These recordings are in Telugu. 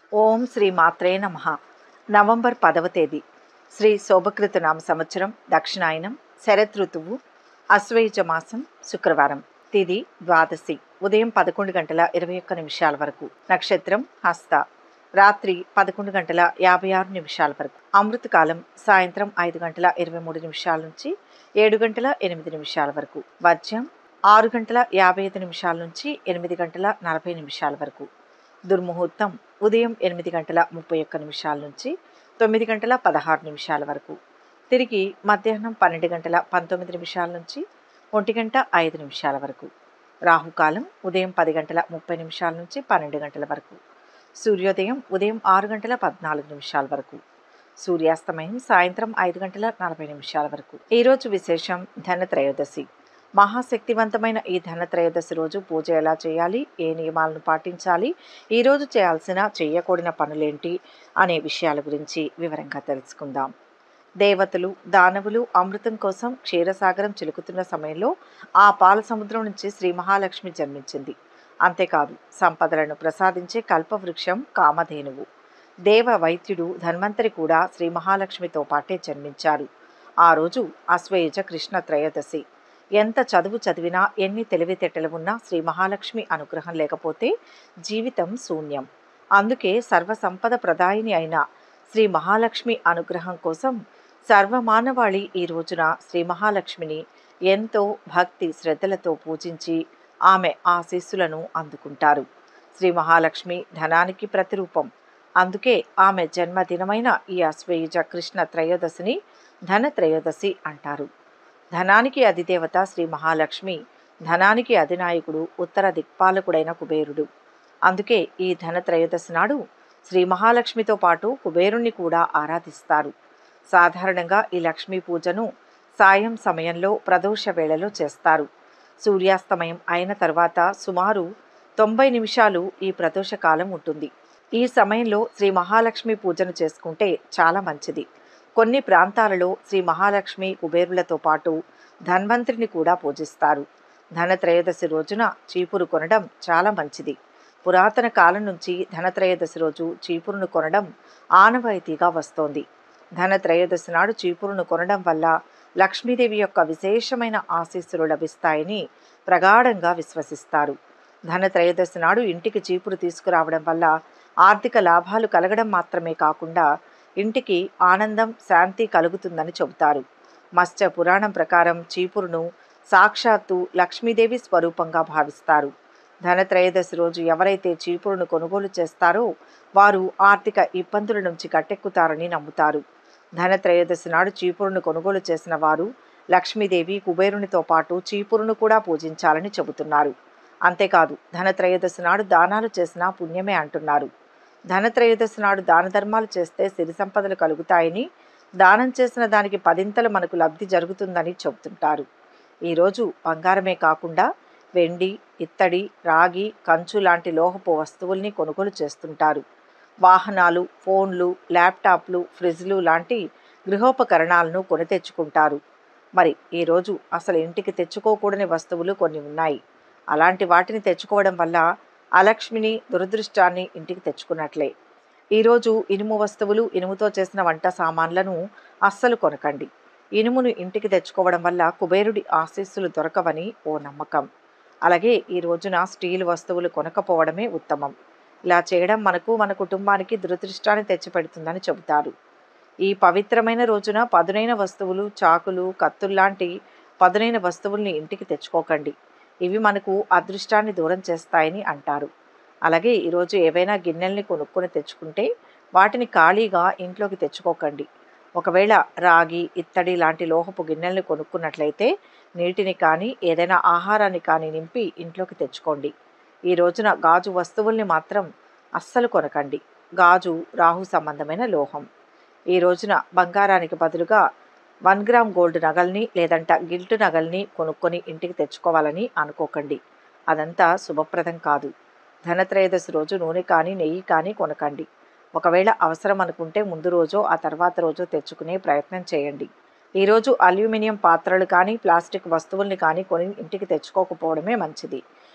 ఓం శ్రీ మాత్రే నమ నవంబర్ పదవ తేదీ శ్రీ శోభకృత నామ సంవత్సరం దక్షిణాయనం శరత్ ఋతువు అశ్వయుజ మాసం శుక్రవారం తిది ద్వాదశి ఉదయం పదకొండు గంటల ఇరవై ఒక్క నిమిషాల వరకు నక్షత్రం హస్త రాత్రి పదకొండు గంటల యాభై ఆరు నిమిషాల వరకు అమృతకాలం సాయంత్రం ఐదు గంటల ఇరవై మూడు నిమిషాల నుంచి ఏడు గంటల ఎనిమిది నిమిషాల వరకు వర్జ్యం ఆరు గంటల యాభై ఐదు నిమిషాల నుంచి ఎనిమిది గంటల నలభై నిమిషాల వరకు దుర్ముహూర్తం ఉదయం ఎనిమిది గంటల ముప్పై ఒక్క నిమిషాల నుంచి తొమ్మిది గంటల పదహారు నిమిషాల వరకు తిరిగి మధ్యాహ్నం పన్నెండు గంటల పంతొమ్మిది నిమిషాల నుంచి ఒంటి గంట ఐదు నిమిషాల వరకు రాహుకాలం ఉదయం పది గంటల ముప్పై నిమిషాల నుంచి పన్నెండు గంటల వరకు సూర్యోదయం ఉదయం ఆరు గంటల పద్నాలుగు నిమిషాల వరకు సూర్యాస్తమయం సాయంత్రం ఐదు గంటల నలభై నిమిషాల వరకు ఈరోజు విశేషం ధనత్రయోదశి మహాశక్తివంతమైన ఈ ధనత్రయోదశి రోజు పూజ ఎలా చేయాలి ఏ నియమాలను పాటించాలి ఈరోజు చేయాల్సిన చేయకూడని పనులేంటి అనే విషయాల గురించి వివరంగా తెలుసుకుందాం దేవతలు దానవులు అమృతం కోసం క్షీరసాగరం చిలుకుతున్న సమయంలో ఆ పాల సముద్రం నుంచి శ్రీ మహాలక్ష్మి జన్మించింది అంతేకాదు సంపదలను ప్రసాదించే కల్పవృక్షం కామధేనువు దేవ వైద్యుడు ధన్వంతరి కూడా శ్రీ మహాలక్ష్మితో పాటే జన్మించారు ఆ రోజు అశ్వయుజ కృష్ణ త్రయోదశి ఎంత చదువు చదివినా ఎన్ని తెలివితేటలు ఉన్నా శ్రీ మహాలక్ష్మి అనుగ్రహం లేకపోతే జీవితం శూన్యం అందుకే సర్వసంపద ప్రదాయిని అయిన శ్రీ మహాలక్ష్మి అనుగ్రహం కోసం సర్వమానవాళి ఈ రోజున శ్రీ మహాలక్ష్మిని ఎంతో భక్తి శ్రద్ధలతో పూజించి ఆమె ఆశీస్సులను అందుకుంటారు శ్రీ మహాలక్ష్మి ధనానికి ప్రతిరూపం అందుకే ఆమె జన్మదినమైన ఈ అశ్వయుజ కృష్ణ త్రయోదశిని ధన త్రయోదశి అంటారు ధనానికి అధిదేవత శ్రీ మహాలక్ష్మి ధనానికి అధినాయకుడు ఉత్తర దిక్పాలకుడైన కుబేరుడు అందుకే ఈ ధన త్రయోదశి నాడు శ్రీ మహాలక్ష్మితో పాటు కుబేరుణ్ణి కూడా ఆరాధిస్తారు సాధారణంగా ఈ లక్ష్మీ పూజను సాయం సమయంలో ప్రదోష వేళలో చేస్తారు సూర్యాస్తమయం అయిన తర్వాత సుమారు తొంభై నిమిషాలు ఈ ప్రదోష కాలం ఉంటుంది ఈ సమయంలో శ్రీ మహాలక్ష్మి పూజను చేసుకుంటే చాలా మంచిది కొన్ని ప్రాంతాలలో శ్రీ మహాలక్ష్మి కుబేరులతో పాటు ధన్వంతరిని కూడా పూజిస్తారు ధనత్రయోదశి రోజున చీపురు కొనడం చాలా మంచిది పురాతన కాలం నుంచి ధనత్రయోదశి రోజు చీపురును కొనడం ఆనవాయితీగా వస్తోంది ధనత్రయోదశి నాడు చీపురును కొనడం వల్ల లక్ష్మీదేవి యొక్క విశేషమైన ఆశీస్సులు లభిస్తాయని ప్రగాఢంగా విశ్వసిస్తారు ధనత్రయోదశి నాడు ఇంటికి చీపురు తీసుకురావడం వల్ల ఆర్థిక లాభాలు కలగడం మాత్రమే కాకుండా ఇంటికి ఆనందం శాంతి కలుగుతుందని చెబుతారు మత్స్య పురాణం ప్రకారం చీపురును సాక్షాత్తు లక్ష్మీదేవి స్వరూపంగా భావిస్తారు ధనత్రయోదశి రోజు ఎవరైతే చీపురును కొనుగోలు చేస్తారో వారు ఆర్థిక ఇబ్బందుల నుంచి గట్టెక్కుతారని నమ్ముతారు ధనత్రయోదశి నాడు చీపురును కొనుగోలు చేసిన వారు లక్ష్మీదేవి కుబేరునితో పాటు చీపురును కూడా పూజించాలని చెబుతున్నారు అంతేకాదు ధనత్రయోదశి నాడు దానాలు చేసినా పుణ్యమే అంటున్నారు ధనత్రయోదశి నాడు దాన ధర్మాలు చేస్తే సిరి సంపదలు కలుగుతాయని దానం చేసిన దానికి పదింతలు మనకు లబ్ధి జరుగుతుందని చెబుతుంటారు ఈరోజు బంగారమే కాకుండా వెండి ఇత్తడి రాగి కంచు లాంటి లోహపు వస్తువుల్ని కొనుగోలు చేస్తుంటారు వాహనాలు ఫోన్లు ల్యాప్టాప్లు ఫ్రిడ్జ్లు లాంటి గృహోపకరణాలను కొని తెచ్చుకుంటారు మరి ఈరోజు అసలు ఇంటికి తెచ్చుకోకూడని వస్తువులు కొన్ని ఉన్నాయి అలాంటి వాటిని తెచ్చుకోవడం వల్ల అలక్ష్మిని దురదృష్టాన్ని ఇంటికి తెచ్చుకున్నట్లే ఈరోజు ఇనుము వస్తువులు ఇనుముతో చేసిన వంట సామాన్లను అస్సలు కొనకండి ఇనుమును ఇంటికి తెచ్చుకోవడం వల్ల కుబేరుడి ఆశీస్సులు దొరకవని ఓ నమ్మకం అలాగే ఈ రోజున స్టీల్ వస్తువులు కొనకపోవడమే ఉత్తమం ఇలా చేయడం మనకు మన కుటుంబానికి దురదృష్టాన్ని తెచ్చిపెడుతుందని చెబుతారు ఈ పవిత్రమైన రోజున పదునైన వస్తువులు చాకులు కత్తుల్లాంటి పదునైన వస్తువుల్ని ఇంటికి తెచ్చుకోకండి ఇవి మనకు అదృష్టాన్ని దూరం చేస్తాయని అంటారు అలాగే ఈరోజు ఏవైనా గిన్నెల్ని కొనుక్కొని తెచ్చుకుంటే వాటిని ఖాళీగా ఇంట్లోకి తెచ్చుకోకండి ఒకవేళ రాగి ఇత్తడి లాంటి లోహపు గిన్నెల్ని కొనుక్కున్నట్లయితే నీటిని కానీ ఏదైనా ఆహారాన్ని కానీ నింపి ఇంట్లోకి తెచ్చుకోండి ఈ రోజున గాజు వస్తువుల్ని మాత్రం అస్సలు కొనకండి గాజు రాహు సంబంధమైన లోహం ఈ రోజున బంగారానికి బదులుగా వన్ గ్రామ్ గోల్డ్ నగల్ని లేదంట గిల్ట్ నగల్ని కొనుక్కొని ఇంటికి తెచ్చుకోవాలని అనుకోకండి అదంతా శుభప్రదం కాదు ధనత్రయోదశి రోజు నూనె కానీ నెయ్యి కానీ కొనకండి ఒకవేళ అవసరం అనుకుంటే ముందు రోజో ఆ తర్వాత రోజో తెచ్చుకునే ప్రయత్నం చేయండి ఈరోజు అల్యూమినియం పాత్రలు కానీ ప్లాస్టిక్ వస్తువుల్ని కానీ కొని ఇంటికి తెచ్చుకోకపోవడమే మంచిది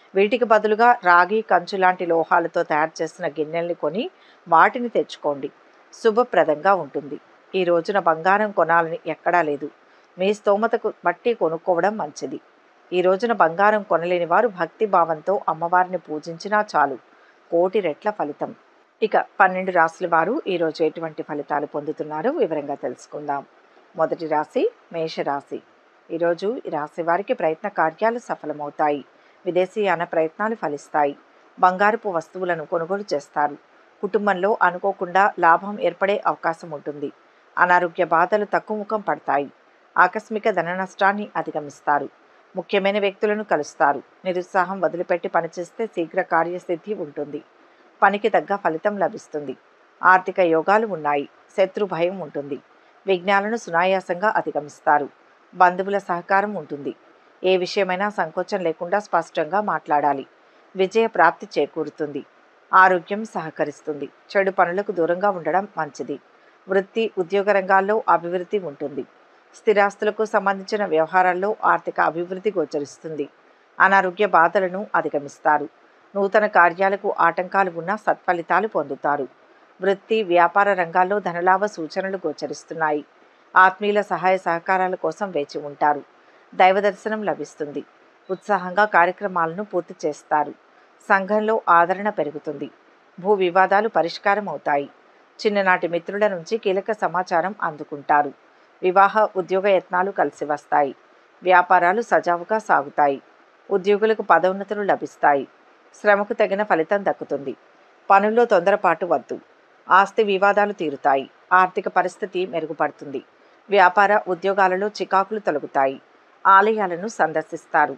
వీటికి బదులుగా రాగి కంచు లాంటి లోహాలతో తయారు చేసిన గిన్నెల్ని కొని వాటిని తెచ్చుకోండి శుభప్రదంగా ఉంటుంది ఈ రోజున బంగారం కొనాలని ఎక్కడా లేదు మీ స్తోమతకు బట్టి కొనుక్కోవడం మంచిది ఈ రోజున బంగారం కొనలేని వారు భక్తి భావంతో అమ్మవారిని పూజించినా చాలు కోటి రెట్ల ఫలితం ఇక పన్నెండు రాశుల వారు ఈరోజు ఎటువంటి ఫలితాలు పొందుతున్నారో వివరంగా తెలుసుకుందాం మొదటి రాశి మేషరాశి ఈరోజు ఈ రాశి వారికి ప్రయత్న కార్యాలు సఫలమవుతాయి విదేశీయాన ప్రయత్నాలు ఫలిస్తాయి బంగారపు వస్తువులను కొనుగోలు చేస్తారు కుటుంబంలో అనుకోకుండా లాభం ఏర్పడే అవకాశం ఉంటుంది అనారోగ్య బాధలు తక్కువ ముఖం పడతాయి ఆకస్మిక ధన నష్టాన్ని అధిగమిస్తారు ముఖ్యమైన వ్యక్తులను కలుస్తారు నిరుత్సాహం వదిలిపెట్టి పనిచేస్తే శీఘ్ర కార్యసిద్ధి ఉంటుంది పనికి తగ్గ ఫలితం లభిస్తుంది ఆర్థిక యోగాలు ఉన్నాయి శత్రు భయం ఉంటుంది విఘ్నాలను సునాయాసంగా అధిగమిస్తారు బంధువుల సహకారం ఉంటుంది ఏ విషయమైనా సంకోచం లేకుండా స్పష్టంగా మాట్లాడాలి విజయ ప్రాప్తి చేకూరుతుంది ఆరోగ్యం సహకరిస్తుంది చెడు పనులకు దూరంగా ఉండడం మంచిది వృత్తి ఉద్యోగ రంగాల్లో అభివృద్ధి ఉంటుంది స్థిరాస్తులకు సంబంధించిన వ్యవహారాల్లో ఆర్థిక అభివృద్ధి గోచరిస్తుంది అనారోగ్య బాధలను అధిగమిస్తారు నూతన కార్యాలకు ఆటంకాలు ఉన్నా సత్ఫలితాలు పొందుతారు వృత్తి వ్యాపార రంగాల్లో ధనలాభ సూచనలు గోచరిస్తున్నాయి ఆత్మీయుల సహాయ సహకారాల కోసం వేచి ఉంటారు దైవ దర్శనం లభిస్తుంది ఉత్సాహంగా కార్యక్రమాలను పూర్తి చేస్తారు సంఘంలో ఆదరణ పెరుగుతుంది భూ వివాదాలు పరిష్కారం అవుతాయి చిన్ననాటి మిత్రుల నుంచి కీలక సమాచారం అందుకుంటారు వివాహ ఉద్యోగ యత్నాలు కలిసి వస్తాయి వ్యాపారాలు సజావుగా సాగుతాయి ఉద్యోగులకు పదోన్నతులు లభిస్తాయి శ్రమకు తగిన ఫలితం దక్కుతుంది పనుల్లో తొందరపాటు వద్దు ఆస్తి వివాదాలు తీరుతాయి ఆర్థిక పరిస్థితి మెరుగుపడుతుంది వ్యాపార ఉద్యోగాలలో చికాకులు తొలగుతాయి ఆలయాలను సందర్శిస్తారు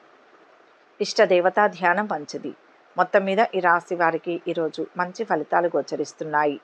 ఇష్టదేవతా ధ్యానం మంచిది మొత్తం మీద ఈ రాశి వారికి ఈరోజు మంచి ఫలితాలు గోచరిస్తున్నాయి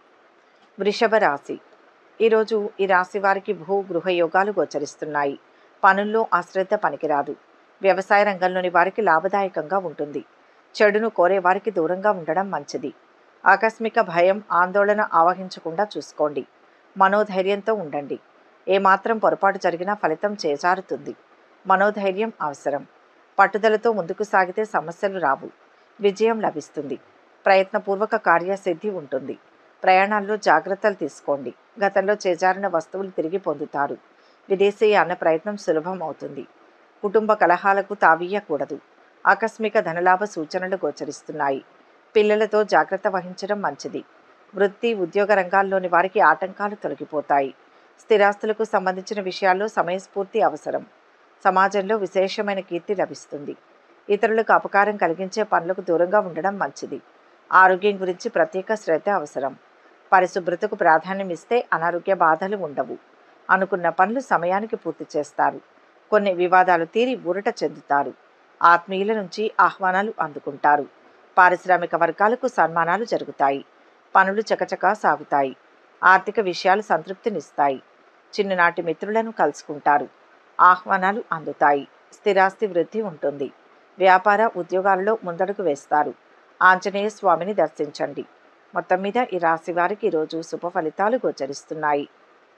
వృషభ రాశి ఈరోజు ఈ రాశి వారికి భూ గృహ యోగాలు గోచరిస్తున్నాయి పనుల్లో అశ్రద్ధ పనికిరాదు వ్యవసాయ రంగంలోని వారికి లాభదాయకంగా ఉంటుంది చెడును కోరే వారికి దూరంగా ఉండడం మంచిది ఆకస్మిక భయం ఆందోళన ఆవహించకుండా చూసుకోండి మనోధైర్యంతో ఉండండి ఏమాత్రం పొరపాటు జరిగినా ఫలితం చేజారుతుంది మనోధైర్యం అవసరం పట్టుదలతో ముందుకు సాగితే సమస్యలు రావు విజయం లభిస్తుంది ప్రయత్నపూర్వక కార్యసిద్ధి ఉంటుంది ప్రయాణాల్లో జాగ్రత్తలు తీసుకోండి గతంలో చేజారిన వస్తువులు తిరిగి పొందుతారు విదేశీ అన్న ప్రయత్నం సులభం అవుతుంది కుటుంబ కలహాలకు తావీయకూడదు ఆకస్మిక ధనలాభ సూచనలు గోచరిస్తున్నాయి పిల్లలతో జాగ్రత్త వహించడం మంచిది వృత్తి ఉద్యోగ రంగాల్లోని వారికి ఆటంకాలు తొలగిపోతాయి స్థిరాస్తులకు సంబంధించిన విషయాల్లో సమయస్ఫూర్తి అవసరం సమాజంలో విశేషమైన కీర్తి లభిస్తుంది ఇతరులకు అపకారం కలిగించే పనులకు దూరంగా ఉండడం మంచిది ఆరోగ్యం గురించి ప్రత్యేక శ్రద్ధ అవసరం పరిశుభ్రతకు ప్రాధాన్యం ఇస్తే అనారోగ్య బాధలు ఉండవు అనుకున్న పనులు సమయానికి పూర్తి చేస్తారు కొన్ని వివాదాలు తీరి ఊరట చెందుతారు ఆత్మీయుల నుంచి ఆహ్వానాలు అందుకుంటారు పారిశ్రామిక వర్గాలకు సన్మానాలు జరుగుతాయి పనులు చకచకా సాగుతాయి ఆర్థిక విషయాలు సంతృప్తినిస్తాయి చిన్ననాటి మిత్రులను కలుసుకుంటారు ఆహ్వానాలు అందుతాయి స్థిరాస్తి వృద్ధి ఉంటుంది వ్యాపార ఉద్యోగాలలో ముందడుగు వేస్తారు ఆంజనేయ స్వామిని దర్శించండి మొత్తం మీద ఈ రాశి వారికి ఈరోజు శుభ ఫలితాలు గోచరిస్తున్నాయి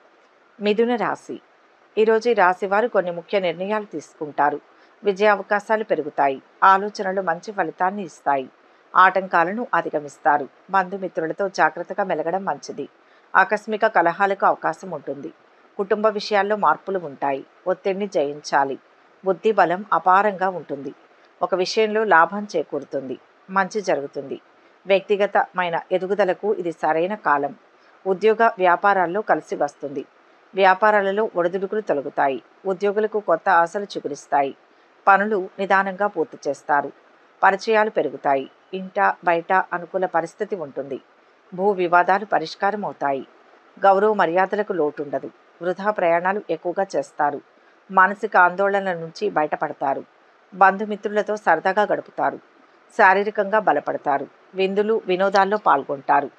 మిథున రాశి ఈరోజు ఈ రాశి వారు కొన్ని ముఖ్య నిర్ణయాలు తీసుకుంటారు విజయ అవకాశాలు పెరుగుతాయి ఆలోచనలు మంచి ఫలితాన్ని ఇస్తాయి ఆటంకాలను అధిగమిస్తారు బంధుమిత్రులతో జాగ్రత్తగా మెలగడం మంచిది ఆకస్మిక కలహాలకు అవకాశం ఉంటుంది కుటుంబ విషయాల్లో మార్పులు ఉంటాయి ఒత్తిడిని జయించాలి బుద్ధి బలం అపారంగా ఉంటుంది ఒక విషయంలో లాభం చేకూరుతుంది మంచి జరుగుతుంది వ్యక్తిగతమైన ఎదుగుదలకు ఇది సరైన కాలం ఉద్యోగ వ్యాపారాల్లో కలిసి వస్తుంది వ్యాపారాలలో ఒడిదుడుకులు తొలగుతాయి ఉద్యోగులకు కొత్త ఆశలు చిగురిస్తాయి పనులు నిదానంగా పూర్తి చేస్తారు పరిచయాలు పెరుగుతాయి ఇంట బయట అనుకూల పరిస్థితి ఉంటుంది భూ వివాదాలు పరిష్కారం అవుతాయి గౌరవ మర్యాదలకు లోటుండదు వృధా ప్రయాణాలు ఎక్కువగా చేస్తారు మానసిక ఆందోళనల నుంచి బయటపడతారు బంధుమిత్రులతో సరదాగా గడుపుతారు శారీరకంగా బలపడతారు విందులు వినోదాల్లో పాల్గొంటారు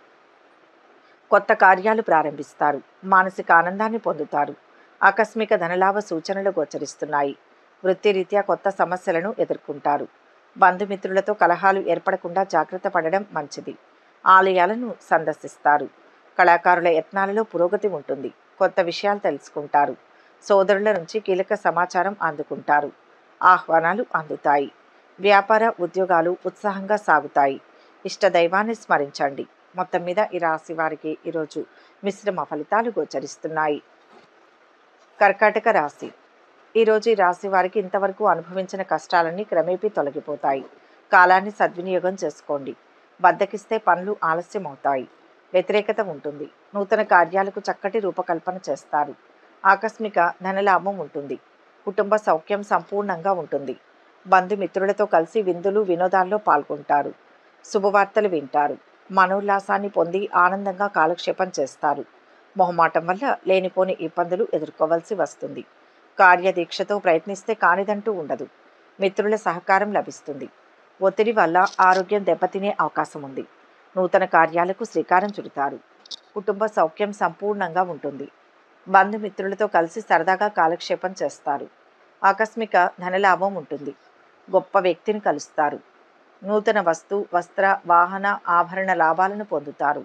కొత్త కార్యాలు ప్రారంభిస్తారు మానసిక ఆనందాన్ని పొందుతారు ఆకస్మిక ధనలాభ సూచనలు గోచరిస్తున్నాయి వృత్తిరీత్యా కొత్త సమస్యలను ఎదుర్కొంటారు బంధుమిత్రులతో కలహాలు ఏర్పడకుండా జాగ్రత్త పడడం మంచిది ఆలయాలను సందర్శిస్తారు కళాకారుల యత్నాలలో పురోగతి ఉంటుంది కొత్త విషయాలు తెలుసుకుంటారు సోదరుల నుంచి కీలక సమాచారం అందుకుంటారు ఆహ్వానాలు అందుతాయి వ్యాపార ఉద్యోగాలు ఉత్సాహంగా సాగుతాయి ఇష్ట దైవాన్ని స్మరించండి మొత్తం మీద ఈ రాశి వారికి ఈరోజు మిశ్రమ ఫలితాలు గోచరిస్తున్నాయి కర్కాటక రాశి ఈరోజు ఈ రాశి వారికి ఇంతవరకు అనుభవించిన కష్టాలన్నీ క్రమేపీ తొలగిపోతాయి కాలాన్ని సద్వినియోగం చేసుకోండి బద్దకిస్తే పనులు ఆలస్యం అవుతాయి వ్యతిరేకత ఉంటుంది నూతన కార్యాలకు చక్కటి రూపకల్పన చేస్తారు ఆకస్మిక ధనలాభం ఉంటుంది కుటుంబ సౌఖ్యం సంపూర్ణంగా ఉంటుంది బంధుమిత్రులతో కలిసి విందులు వినోదాల్లో పాల్గొంటారు శుభవార్తలు వింటారు మనోల్లాసాన్ని పొంది ఆనందంగా కాలక్షేపం చేస్తారు మొహమాటం వల్ల లేనిపోని ఇబ్బందులు ఎదుర్కోవాల్సి వస్తుంది కార్యదీక్షతో ప్రయత్నిస్తే కానిదంటూ ఉండదు మిత్రుల సహకారం లభిస్తుంది ఒత్తిడి వల్ల ఆరోగ్యం దెబ్బతినే అవకాశం ఉంది నూతన కార్యాలకు శ్రీకారం చుడతారు కుటుంబ సౌఖ్యం సంపూర్ణంగా ఉంటుంది బంధుమిత్రులతో కలిసి సరదాగా కాలక్షేపం చేస్తారు ఆకస్మిక ధనలాభం ఉంటుంది గొప్ప వ్యక్తిని కలుస్తారు నూతన వస్తు వస్త్ర వాహన ఆభరణ లాభాలను పొందుతారు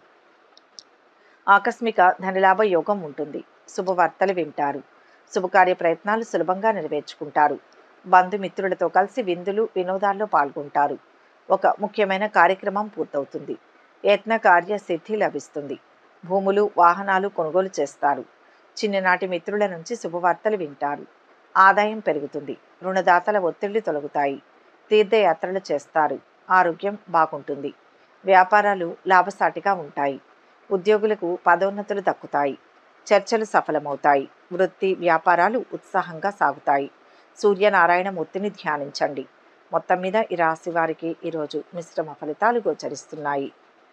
ఆకస్మిక ధనలాభ యోగం ఉంటుంది శుభవార్తలు వింటారు శుభకార్య ప్రయత్నాలు సులభంగా నెరవేర్చుకుంటారు బంధుమిత్రులతో కలిసి విందులు వినోదాల్లో పాల్గొంటారు ఒక ముఖ్యమైన కార్యక్రమం పూర్తవుతుంది యత్న కార్య సిద్ధి లభిస్తుంది భూములు వాహనాలు కొనుగోలు చేస్తారు చిన్ననాటి మిత్రుల నుంచి శుభవార్తలు వింటారు ఆదాయం పెరుగుతుంది రుణదాతల ఒత్తిళ్లు తొలగుతాయి తీర్థయాత్రలు చేస్తారు ఆరోగ్యం బాగుంటుంది వ్యాపారాలు లాభసాటిగా ఉంటాయి ఉద్యోగులకు పదోన్నతులు దక్కుతాయి చర్చలు సఫలమవుతాయి వృత్తి వ్యాపారాలు ఉత్సాహంగా సాగుతాయి సూర్యనారాయణ మూర్తిని ధ్యానించండి మొత్తం మీద ఈ రాశి వారికి ఈరోజు మిశ్రమ ఫలితాలు గోచరిస్తున్నాయి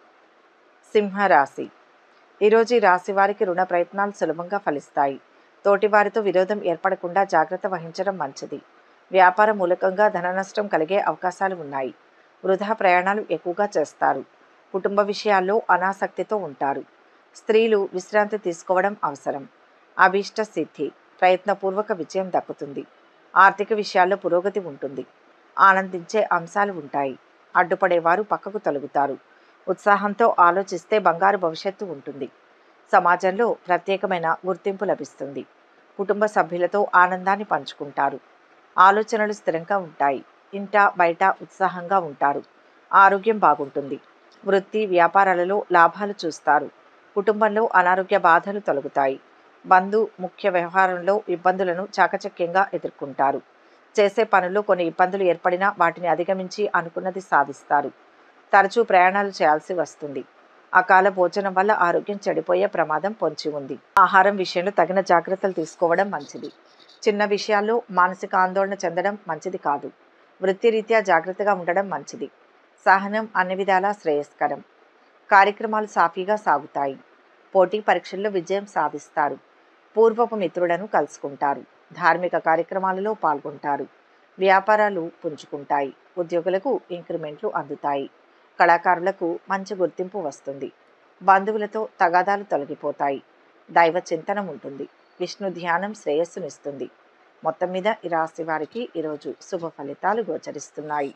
సింహరాశి ఈరోజు ఈ రాశి వారికి రుణ ప్రయత్నాలు సులభంగా ఫలిస్తాయి తోటివారితో విరోధం ఏర్పడకుండా జాగ్రత్త వహించడం మంచిది వ్యాపార మూలకంగా ధన నష్టం కలిగే అవకాశాలు ఉన్నాయి వృధా ప్రయాణాలు ఎక్కువగా చేస్తారు కుటుంబ విషయాల్లో అనాసక్తితో ఉంటారు స్త్రీలు విశ్రాంతి తీసుకోవడం అవసరం అభీష్ట సిద్ధి ప్రయత్నపూర్వక విజయం దక్కుతుంది ఆర్థిక విషయాల్లో పురోగతి ఉంటుంది ఆనందించే అంశాలు ఉంటాయి అడ్డుపడేవారు పక్కకు తొలగుతారు ఉత్సాహంతో ఆలోచిస్తే బంగారు భవిష్యత్తు ఉంటుంది సమాజంలో ప్రత్యేకమైన గుర్తింపు లభిస్తుంది కుటుంబ సభ్యులతో ఆనందాన్ని పంచుకుంటారు ఆలోచనలు స్థిరంగా ఉంటాయి ఇంట బయట ఉత్సాహంగా ఉంటారు ఆరోగ్యం బాగుంటుంది వృత్తి వ్యాపారాలలో లాభాలు చూస్తారు కుటుంబంలో అనారోగ్య బాధలు తొలగుతాయి బంధు ముఖ్య వ్యవహారంలో ఇబ్బందులను చాకచక్యంగా ఎదుర్కొంటారు చేసే పనుల్లో కొన్ని ఇబ్బందులు ఏర్పడినా వాటిని అధిగమించి అనుకున్నది సాధిస్తారు తరచూ ప్రయాణాలు చేయాల్సి వస్తుంది అకాల భోజనం వల్ల ఆరోగ్యం చెడిపోయే ప్రమాదం పొంచి ఉంది ఆహారం విషయంలో తగిన జాగ్రత్తలు తీసుకోవడం మంచిది చిన్న విషయాల్లో మానసిక ఆందోళన చెందడం మంచిది కాదు వృత్తిరీత్యా జాగ్రత్తగా ఉండడం మంచిది సహనం అన్ని విధాలా శ్రేయస్కరం కార్యక్రమాలు సాఫీగా సాగుతాయి పోటీ పరీక్షల్లో విజయం సాధిస్తారు పూర్వపు మిత్రులను కలుసుకుంటారు ధార్మిక కార్యక్రమాలలో పాల్గొంటారు వ్యాపారాలు పుంజుకుంటాయి ఉద్యోగులకు ఇంక్రిమెంట్లు అందుతాయి కళాకారులకు మంచి గుర్తింపు వస్తుంది బంధువులతో తగాదాలు తొలగిపోతాయి దైవ చింతనం ఉంటుంది విష్ణు ధ్యానం శ్రేయస్సునిస్తుంది మొత్తం మీద ఈ రాశి వారికి ఈరోజు శుభ ఫలితాలు గోచరిస్తున్నాయి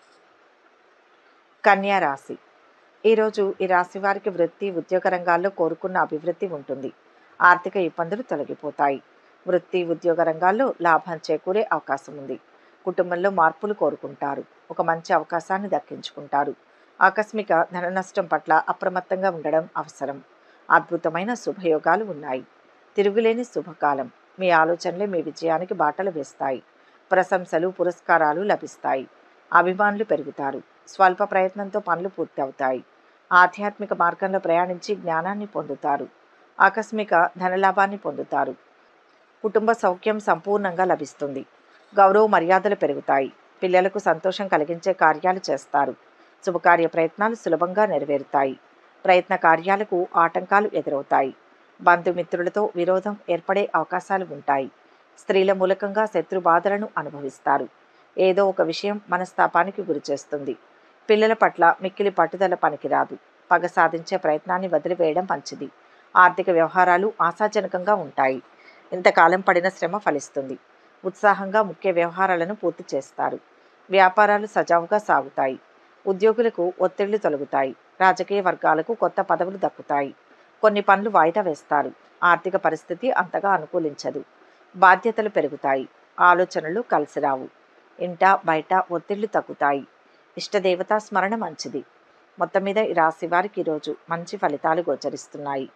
కన్యా రాశి ఈరోజు ఈ రాశి వారికి వృత్తి ఉద్యోగ రంగాల్లో కోరుకున్న అభివృద్ధి ఉంటుంది ఆర్థిక ఇబ్బందులు తొలగిపోతాయి వృత్తి ఉద్యోగ రంగాల్లో లాభం చేకూరే అవకాశం ఉంది కుటుంబంలో మార్పులు కోరుకుంటారు ఒక మంచి అవకాశాన్ని దక్కించుకుంటారు ఆకస్మిక ధన నష్టం పట్ల అప్రమత్తంగా ఉండడం అవసరం అద్భుతమైన శుభయోగాలు ఉన్నాయి తిరుగులేని శుభకాలం మీ ఆలోచనలే మీ విజయానికి బాటలు వేస్తాయి ప్రశంసలు పురస్కారాలు లభిస్తాయి అభిమానులు పెరుగుతారు స్వల్ప ప్రయత్నంతో పనులు పూర్తి అవుతాయి ఆధ్యాత్మిక మార్గంలో ప్రయాణించి జ్ఞానాన్ని పొందుతారు ఆకస్మిక ధనలాభాన్ని పొందుతారు కుటుంబ సౌఖ్యం సంపూర్ణంగా లభిస్తుంది గౌరవ మర్యాదలు పెరుగుతాయి పిల్లలకు సంతోషం కలిగించే కార్యాలు చేస్తారు శుభకార్య ప్రయత్నాలు సులభంగా నెరవేరుతాయి ప్రయత్న కార్యాలకు ఆటంకాలు ఎదురవుతాయి బంధుమిత్రులతో విరోధం ఏర్పడే అవకాశాలు ఉంటాయి స్త్రీల మూలకంగా శత్రు బాధలను అనుభవిస్తారు ఏదో ఒక విషయం మనస్తాపానికి గురిచేస్తుంది పిల్లల పట్ల మిక్కిలి పట్టుదల పనికిరాదు పగ సాధించే ప్రయత్నాన్ని వదిలివేయడం మంచిది ఆర్థిక వ్యవహారాలు ఆశాజనకంగా ఉంటాయి ఇంతకాలం పడిన శ్రమ ఫలిస్తుంది ఉత్సాహంగా ముఖ్య వ్యవహారాలను పూర్తి చేస్తారు వ్యాపారాలు సజావుగా సాగుతాయి ఉద్యోగులకు ఒత్తిళ్లు తొలగుతాయి రాజకీయ వర్గాలకు కొత్త పదవులు దక్కుతాయి కొన్ని పనులు వాయిదా వేస్తారు ఆర్థిక పరిస్థితి అంతగా అనుకూలించదు బాధ్యతలు పెరుగుతాయి ఆలోచనలు కలిసి రావు ఇంట బయట ఒత్తిళ్లు తగ్గుతాయి ఇష్టదేవతా స్మరణ మంచిది మొత్తం మీద ఈ రాశి వారికి ఈరోజు మంచి ఫలితాలు గోచరిస్తున్నాయి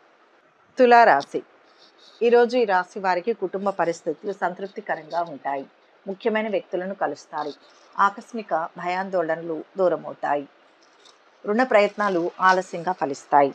తులారాశి ఈరోజు ఈ రాశి వారికి కుటుంబ పరిస్థితులు సంతృప్తికరంగా ఉంటాయి ముఖ్యమైన వ్యక్తులను కలుస్తారు ఆకస్మిక భయాందోళనలు దూరమవుతాయి రుణ ప్రయత్నాలు ఆలస్యంగా ఫలిస్తాయి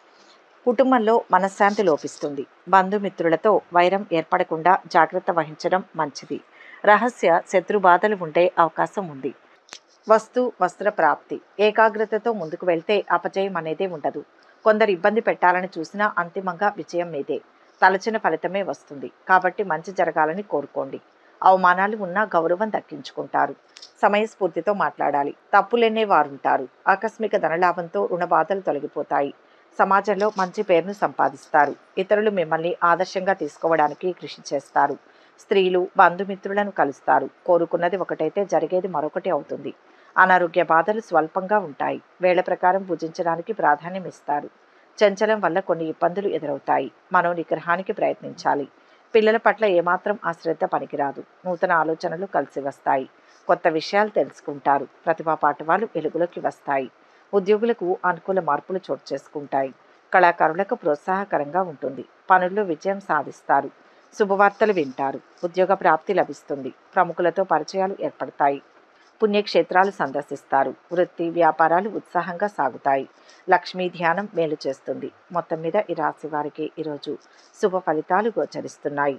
కుటుంబంలో మనశ్శాంతి లోపిస్తుంది బంధుమిత్రులతో వైరం ఏర్పడకుండా జాగ్రత్త వహించడం మంచిది రహస్య శత్రు బాధలు ఉండే అవకాశం ఉంది వస్తు వస్త్ర ప్రాప్తి ఏకాగ్రతతో ముందుకు వెళ్తే అపజయం అనేదే ఉండదు కొందరు ఇబ్బంది పెట్టాలని చూసినా అంతిమంగా విజయం మీదే తలచిన ఫలితమే వస్తుంది కాబట్టి మంచి జరగాలని కోరుకోండి అవమానాలు ఉన్నా గౌరవం దక్కించుకుంటారు సమయస్ఫూర్తితో మాట్లాడాలి తప్పులెన్నే వారుంటారు ఆకస్మిక ధనలాభంతో రుణ బాధలు తొలగిపోతాయి సమాజంలో మంచి పేరును సంపాదిస్తారు ఇతరులు మిమ్మల్ని ఆదర్శంగా తీసుకోవడానికి కృషి చేస్తారు స్త్రీలు బంధుమిత్రులను కలుస్తారు కోరుకున్నది ఒకటైతే జరిగేది మరొకటి అవుతుంది అనారోగ్య బాధలు స్వల్పంగా ఉంటాయి వేళ ప్రకారం పూజించడానికి ప్రాధాన్యం ఇస్తారు చంచలం వల్ల కొన్ని ఇబ్బందులు ఎదురవుతాయి మనో నిగ్రహానికి ప్రయత్నించాలి పిల్లల పట్ల ఏమాత్రం అశ్రద్ధ పనికిరాదు నూతన ఆలోచనలు కలిసి వస్తాయి కొత్త విషయాలు తెలుసుకుంటారు ప్రతిభా పాఠవాలు వెలుగులోకి వస్తాయి ఉద్యోగులకు అనుకూల మార్పులు చోటు చేసుకుంటాయి కళాకారులకు ప్రోత్సాహకరంగా ఉంటుంది పనుల్లో విజయం సాధిస్తారు శుభవార్తలు వింటారు ఉద్యోగ ప్రాప్తి లభిస్తుంది ప్రముఖులతో పరిచయాలు ఏర్పడతాయి పుణ్యక్షేత్రాలు సందర్శిస్తారు వృత్తి వ్యాపారాలు ఉత్సాహంగా సాగుతాయి లక్ష్మీ ధ్యానం మేలు చేస్తుంది మొత్తం మీద ఈ రాశి వారికి ఈరోజు శుభ ఫలితాలు గోచరిస్తున్నాయి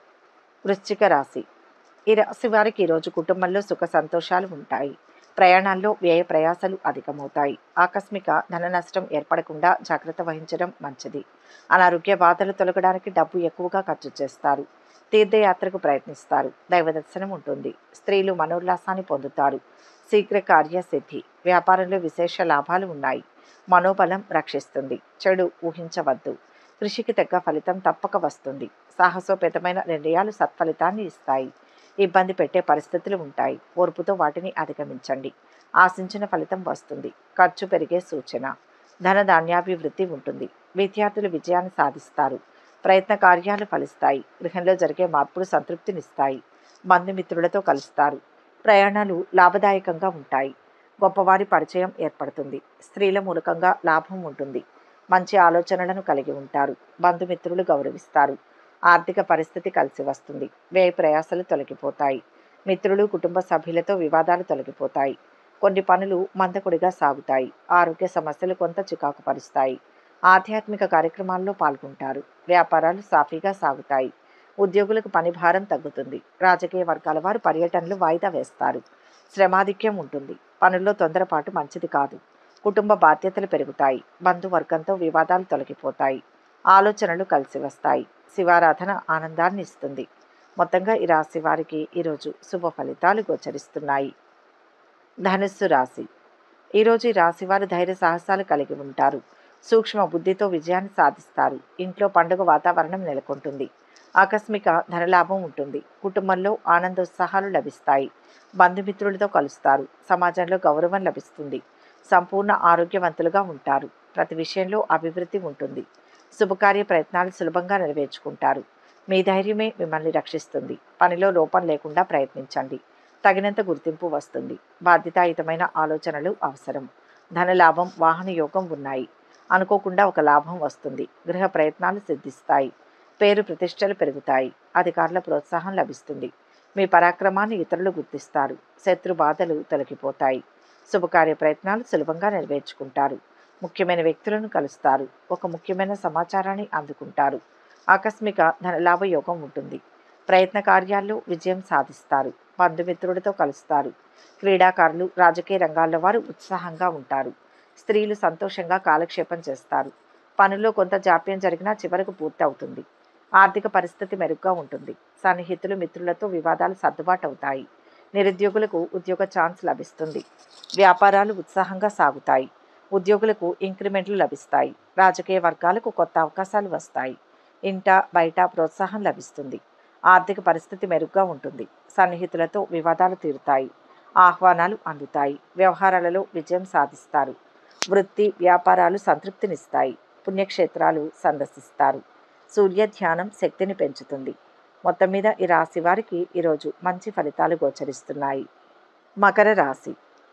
వృశ్చిక రాశి ఈ రాశి వారికి ఈరోజు కుటుంబంలో సుఖ సంతోషాలు ఉంటాయి ప్రయాణాల్లో వ్యయ ప్రయాసాలు అధికమవుతాయి ఆకస్మిక ధన నష్టం ఏర్పడకుండా జాగ్రత్త వహించడం మంచిది అనారోగ్య బాధలు తొలగడానికి డబ్బు ఎక్కువగా ఖర్చు చేస్తారు తీర్థయాత్రకు ప్రయత్నిస్తారు దైవ దర్శనం ఉంటుంది స్త్రీలు మనోల్లాసాన్ని పొందుతారు శీఘ్ర కార్యసిద్ధి వ్యాపారంలో విశేష లాభాలు ఉన్నాయి మనోబలం రక్షిస్తుంది చెడు ఊహించవద్దు కృషికి తగ్గ ఫలితం తప్పక వస్తుంది సాహసోపేతమైన నిర్ణయాలు సత్ఫలితాన్ని ఇస్తాయి ఇబ్బంది పెట్టే పరిస్థితులు ఉంటాయి ఓర్పుతో వాటిని అధిగమించండి ఆశించిన ఫలితం వస్తుంది ఖర్చు పెరిగే సూచన ధన ధాన్యాభివృద్ధి ఉంటుంది విద్యార్థులు విజయాన్ని సాధిస్తారు ప్రయత్న కార్యాలు ఫలిస్తాయి గృహంలో జరిగే మార్పులు సంతృప్తినిస్తాయి బంధుమిత్రులతో కలుస్తారు ప్రయాణాలు లాభదాయకంగా ఉంటాయి గొప్పవారి పరిచయం ఏర్పడుతుంది స్త్రీల మూలకంగా లాభం ఉంటుంది మంచి ఆలోచనలను కలిగి ఉంటారు బంధుమిత్రులు గౌరవిస్తారు ఆర్థిక పరిస్థితి కలిసి వస్తుంది వ్యయ ప్రయాసాలు తొలగిపోతాయి మిత్రులు కుటుంబ సభ్యులతో వివాదాలు తొలగిపోతాయి కొన్ని పనులు మందకొడిగా సాగుతాయి ఆరోగ్య సమస్యలు కొంత చికాకు పరుస్తాయి ఆధ్యాత్మిక కార్యక్రమాల్లో పాల్గొంటారు వ్యాపారాలు సాఫీగా సాగుతాయి ఉద్యోగులకు పని భారం తగ్గుతుంది రాజకీయ వర్గాల వారు పర్యటనలు వాయిదా వేస్తారు శ్రమాధిక్యం ఉంటుంది పనుల్లో తొందరపాటు మంచిది కాదు కుటుంబ బాధ్యతలు పెరుగుతాయి బంధువర్గంతో వివాదాలు తొలగిపోతాయి ఆలోచనలు కలిసి వస్తాయి శివారాధన ఆనందాన్ని ఇస్తుంది మొత్తంగా ఈ రాశి వారికి ఈరోజు శుభ ఫలితాలు గోచరిస్తున్నాయి ధనుస్సు రాశి ఈరోజు ఈ రాశి వారు ధైర్య సాహసాలు కలిగి ఉంటారు సూక్ష్మ బుద్ధితో విజయాన్ని సాధిస్తారు ఇంట్లో పండుగ వాతావరణం నెలకొంటుంది ఆకస్మిక ధనలాభం ఉంటుంది కుటుంబంలో ఆనందోత్సాహాలు లభిస్తాయి బంధుమిత్రులతో కలుస్తారు సమాజంలో గౌరవం లభిస్తుంది సంపూర్ణ ఆరోగ్యవంతులుగా ఉంటారు ప్రతి విషయంలో అభివృద్ధి ఉంటుంది శుభకార్య ప్రయత్నాలు సులభంగా నెరవేర్చుకుంటారు మీ ధైర్యమే మిమ్మల్ని రక్షిస్తుంది పనిలో లోపం లేకుండా ప్రయత్నించండి తగినంత గుర్తింపు వస్తుంది బాధ్యతాయుతమైన ఆలోచనలు అవసరం ధనలాభం వాహన యోగం ఉన్నాయి అనుకోకుండా ఒక లాభం వస్తుంది గృహ ప్రయత్నాలు సిద్ధిస్తాయి పేరు ప్రతిష్టలు పెరుగుతాయి అధికారుల ప్రోత్సాహం లభిస్తుంది మీ పరాక్రమాన్ని ఇతరులు గుర్తిస్తారు శత్రు బాధలు తొలగిపోతాయి శుభకార్య ప్రయత్నాలు సులభంగా నెరవేర్చుకుంటారు ముఖ్యమైన వ్యక్తులను కలుస్తారు ఒక ముఖ్యమైన సమాచారాన్ని అందుకుంటారు ఆకస్మిక ధనలాభ యోగం ఉంటుంది ప్రయత్న కార్యాల్లో విజయం సాధిస్తారు బంధుమిత్రులతో కలుస్తారు క్రీడాకారులు రాజకీయ రంగాల్లో వారు ఉత్సాహంగా ఉంటారు స్త్రీలు సంతోషంగా కాలక్షేపం చేస్తారు పనుల్లో కొంత జాప్యం జరిగినా చివరకు పూర్తి అవుతుంది ఆర్థిక పరిస్థితి మెరుగ్గా ఉంటుంది సన్నిహితులు మిత్రులతో వివాదాలు సర్దుబాటు అవుతాయి నిరుద్యోగులకు ఉద్యోగ ఛాన్స్ లభిస్తుంది వ్యాపారాలు ఉత్సాహంగా సాగుతాయి ఉద్యోగులకు ఇంక్రిమెంట్లు లభిస్తాయి రాజకీయ వర్గాలకు కొత్త అవకాశాలు వస్తాయి ఇంట బయట ప్రోత్సాహం లభిస్తుంది ఆర్థిక పరిస్థితి మెరుగ్గా ఉంటుంది సన్నిహితులతో వివాదాలు తీరుతాయి ఆహ్వానాలు అందుతాయి వ్యవహారాలలో విజయం సాధిస్తారు వృత్తి వ్యాపారాలు సంతృప్తినిస్తాయి పుణ్యక్షేత్రాలు సందర్శిస్తారు సూర్య ధ్యానం శక్తిని పెంచుతుంది మొత్తం మీద ఈ రాశి వారికి ఈరోజు మంచి ఫలితాలు గోచరిస్తున్నాయి మకర రాశి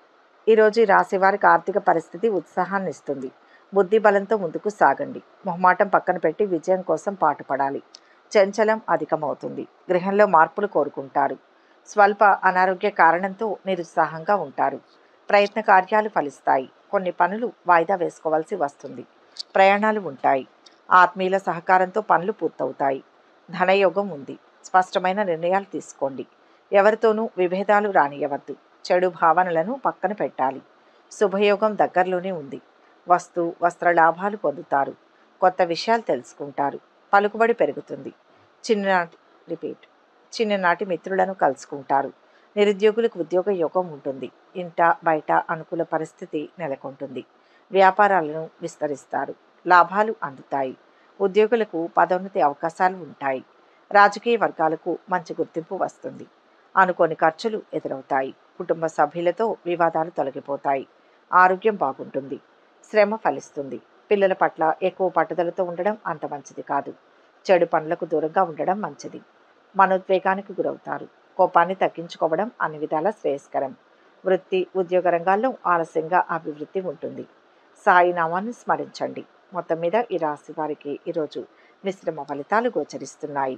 ఈరోజు ఈ రాశి వారికి ఆర్థిక పరిస్థితి ఉత్సాహాన్ని ఇస్తుంది బుద్ధి బలంతో ముందుకు సాగండి మొహమాటం పక్కన పెట్టి విజయం కోసం పాటుపడాలి చంచలం అధికమవుతుంది గృహంలో మార్పులు కోరుకుంటారు స్వల్ప అనారోగ్య కారణంతో నిరుత్సాహంగా ఉంటారు ప్రయత్న కార్యాలు ఫలిస్తాయి కొన్ని పనులు వాయిదా వేసుకోవాల్సి వస్తుంది ప్రయాణాలు ఉంటాయి ఆత్మీయుల సహకారంతో పనులు పూర్తవుతాయి ధనయోగం ఉంది స్పష్టమైన నిర్ణయాలు తీసుకోండి ఎవరితోనూ విభేదాలు రానియవద్దు చెడు భావనలను పక్కన పెట్టాలి శుభయోగం దగ్గరలోనే ఉంది వస్తు వస్త్ర లాభాలు పొందుతారు కొత్త విషయాలు తెలుసుకుంటారు పలుకుబడి పెరుగుతుంది చిన్ననాటి రిపీట్ చిన్ననాటి మిత్రులను కలుసుకుంటారు నిరుద్యోగులకు ఉద్యోగ యోగం ఉంటుంది ఇంట బయట అనుకూల పరిస్థితి నెలకొంటుంది వ్యాపారాలను విస్తరిస్తారు లాభాలు అందుతాయి ఉద్యోగులకు పదోన్నతి అవకాశాలు ఉంటాయి రాజకీయ వర్గాలకు మంచి గుర్తింపు వస్తుంది అనుకోని ఖర్చులు ఎదురవుతాయి కుటుంబ సభ్యులతో వివాదాలు తొలగిపోతాయి ఆరోగ్యం బాగుంటుంది శ్రమ ఫలిస్తుంది పిల్లల పట్ల ఎక్కువ పట్టుదలతో ఉండడం అంత మంచిది కాదు చెడు పనులకు దూరంగా ఉండడం మంచిది మనోద్వేగానికి గురవుతారు కోపాన్ని తగ్గించుకోవడం అన్ని విధాల శ్రేయస్కరం వృత్తి ఉద్యోగ రంగాల్లో ఆలస్యంగా అభివృద్ధి ఉంటుంది సాయి నామాన్ని స్మరించండి మొత్తం మీద ఈ రాశి వారికి ఈరోజు మిశ్రమ ఫలితాలు గోచరిస్తున్నాయి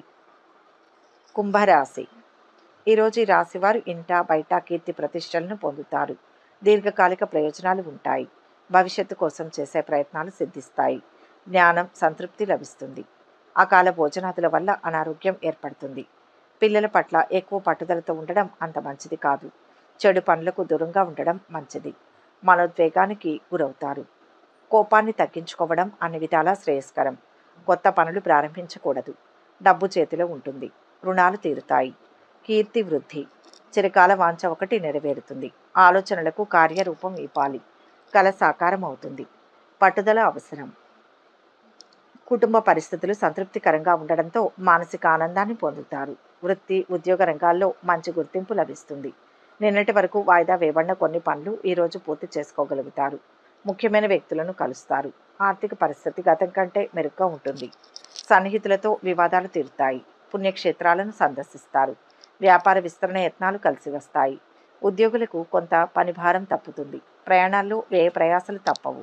కుంభరాశి ఈరోజు ఈ రాశి వారు ఇంట బయట కీర్తి ప్రతిష్టలను పొందుతారు దీర్ఘకాలిక ప్రయోజనాలు ఉంటాయి భవిష్యత్తు కోసం చేసే ప్రయత్నాలు సిద్ధిస్తాయి జ్ఞానం సంతృప్తి లభిస్తుంది అకాల భోజనాదుల వల్ల అనారోగ్యం ఏర్పడుతుంది పిల్లల పట్ల ఎక్కువ పట్టుదలతో ఉండడం అంత మంచిది కాదు చెడు పనులకు దూరంగా ఉండడం మంచిది మనోద్వేగానికి గురవుతారు కోపాన్ని తగ్గించుకోవడం అన్ని విధాలా శ్రేయస్కరం కొత్త పనులు ప్రారంభించకూడదు డబ్బు చేతిలో ఉంటుంది రుణాలు తీరుతాయి కీర్తి వృద్ధి చిరకాల వాంఛ ఒకటి నెరవేరుతుంది ఆలోచనలకు కార్యరూపం ఇవ్వాలి కల సాకారం అవుతుంది పట్టుదల అవసరం కుటుంబ పరిస్థితులు సంతృప్తికరంగా ఉండడంతో మానసిక ఆనందాన్ని పొందుతారు వృత్తి ఉద్యోగ రంగాల్లో మంచి గుర్తింపు లభిస్తుంది నిన్నటి వరకు వాయిదా వేయబడిన కొన్ని పనులు ఈరోజు పూర్తి చేసుకోగలుగుతారు ముఖ్యమైన వ్యక్తులను కలుస్తారు ఆర్థిక పరిస్థితి గతం కంటే మెరుగ్గా ఉంటుంది సన్నిహితులతో వివాదాలు తీరుతాయి పుణ్యక్షేత్రాలను సందర్శిస్తారు వ్యాపార విస్తరణ యత్నాలు కలిసి వస్తాయి ఉద్యోగులకు కొంత పనిభారం తప్పుతుంది ప్రయాణాల్లో వ్యయ ప్రయాసలు తప్పవు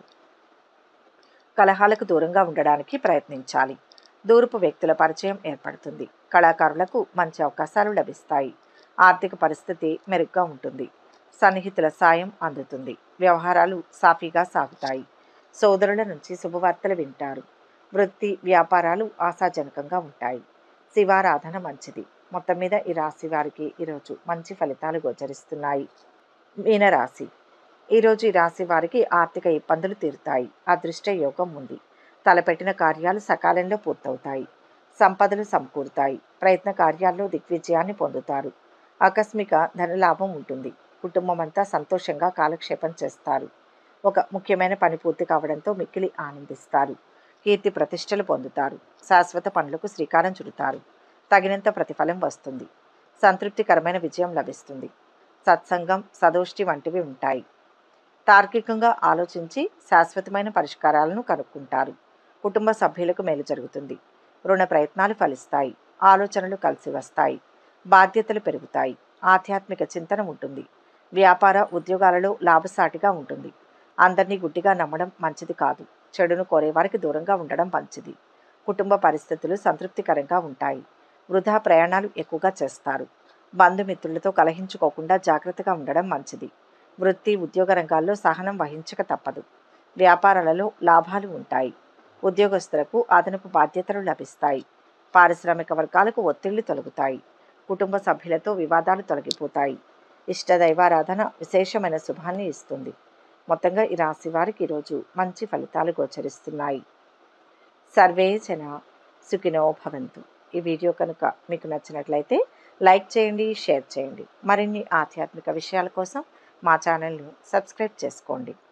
కలహాలకు దూరంగా ఉండడానికి ప్రయత్నించాలి దూరపు వ్యక్తుల పరిచయం ఏర్పడుతుంది కళాకారులకు మంచి అవకాశాలు లభిస్తాయి ఆర్థిక పరిస్థితి మెరుగ్గా ఉంటుంది సన్నిహితుల సాయం అందుతుంది వ్యవహారాలు సాఫీగా సాగుతాయి సోదరుల నుంచి శుభవార్తలు వింటారు వృత్తి వ్యాపారాలు ఆశాజనకంగా ఉంటాయి శివారాధన మంచిది మొత్తం మీద ఈ రాశి వారికి ఈరోజు మంచి ఫలితాలు గోచరిస్తున్నాయి మీనరాశి ఈరోజు ఈ రాశి వారికి ఆర్థిక ఇబ్బందులు తీరుతాయి అదృష్ట యోగం ఉంది తలపెట్టిన కార్యాలు సకాలంలో పూర్తవుతాయి సంపదలు సమకూరుతాయి ప్రయత్న కార్యాల్లో దిగ్విజయాన్ని పొందుతారు ఆకస్మిక ధనలాభం ఉంటుంది కుటుంబం అంతా సంతోషంగా కాలక్షేపం చేస్తారు ఒక ముఖ్యమైన పని పూర్తి కావడంతో మిక్కిలి ఆనందిస్తారు కీర్తి ప్రతిష్టలు పొందుతారు శాశ్వత పనులకు శ్రీకారం చుడతారు తగినంత ప్రతిఫలం వస్తుంది సంతృప్తికరమైన విజయం లభిస్తుంది సత్సంగం సదోష్టి వంటివి ఉంటాయి తార్కికంగా ఆలోచించి శాశ్వతమైన పరిష్కారాలను కనుక్కుంటారు కుటుంబ సభ్యులకు మేలు జరుగుతుంది రుణ ప్రయత్నాలు ఫలిస్తాయి ఆలోచనలు కలిసి వస్తాయి బాధ్యతలు పెరుగుతాయి ఆధ్యాత్మిక చింతన ఉంటుంది వ్యాపార ఉద్యోగాలలో లాభసాటిగా ఉంటుంది అందరినీ గుడ్డిగా నమ్మడం మంచిది కాదు చెడును కోరేవారికి దూరంగా ఉండడం మంచిది కుటుంబ పరిస్థితులు సంతృప్తికరంగా ఉంటాయి వృధా ప్రయాణాలు ఎక్కువగా చేస్తారు బంధుమిత్రులతో కలహించుకోకుండా జాగ్రత్తగా ఉండడం మంచిది వృత్తి ఉద్యోగ రంగాల్లో సహనం వహించక తప్పదు వ్యాపారాలలో లాభాలు ఉంటాయి ఉద్యోగస్తులకు అదనపు బాధ్యతలు లభిస్తాయి పారిశ్రామిక వర్గాలకు ఒత్తిళ్లు తొలగుతాయి కుటుంబ సభ్యులతో వివాదాలు తొలగిపోతాయి ఇష్టదైవారాధన విశేషమైన శుభాన్ని ఇస్తుంది మొత్తంగా ఈ రాశి వారికి ఈరోజు మంచి ఫలితాలు గోచరిస్తున్నాయి సర్వే జన సుఖినో భవంతు ఈ వీడియో కనుక మీకు నచ్చినట్లయితే లైక్ చేయండి షేర్ చేయండి మరిన్ని ఆధ్యాత్మిక విషయాల కోసం మా ఛానల్ను సబ్స్క్రైబ్ చేసుకోండి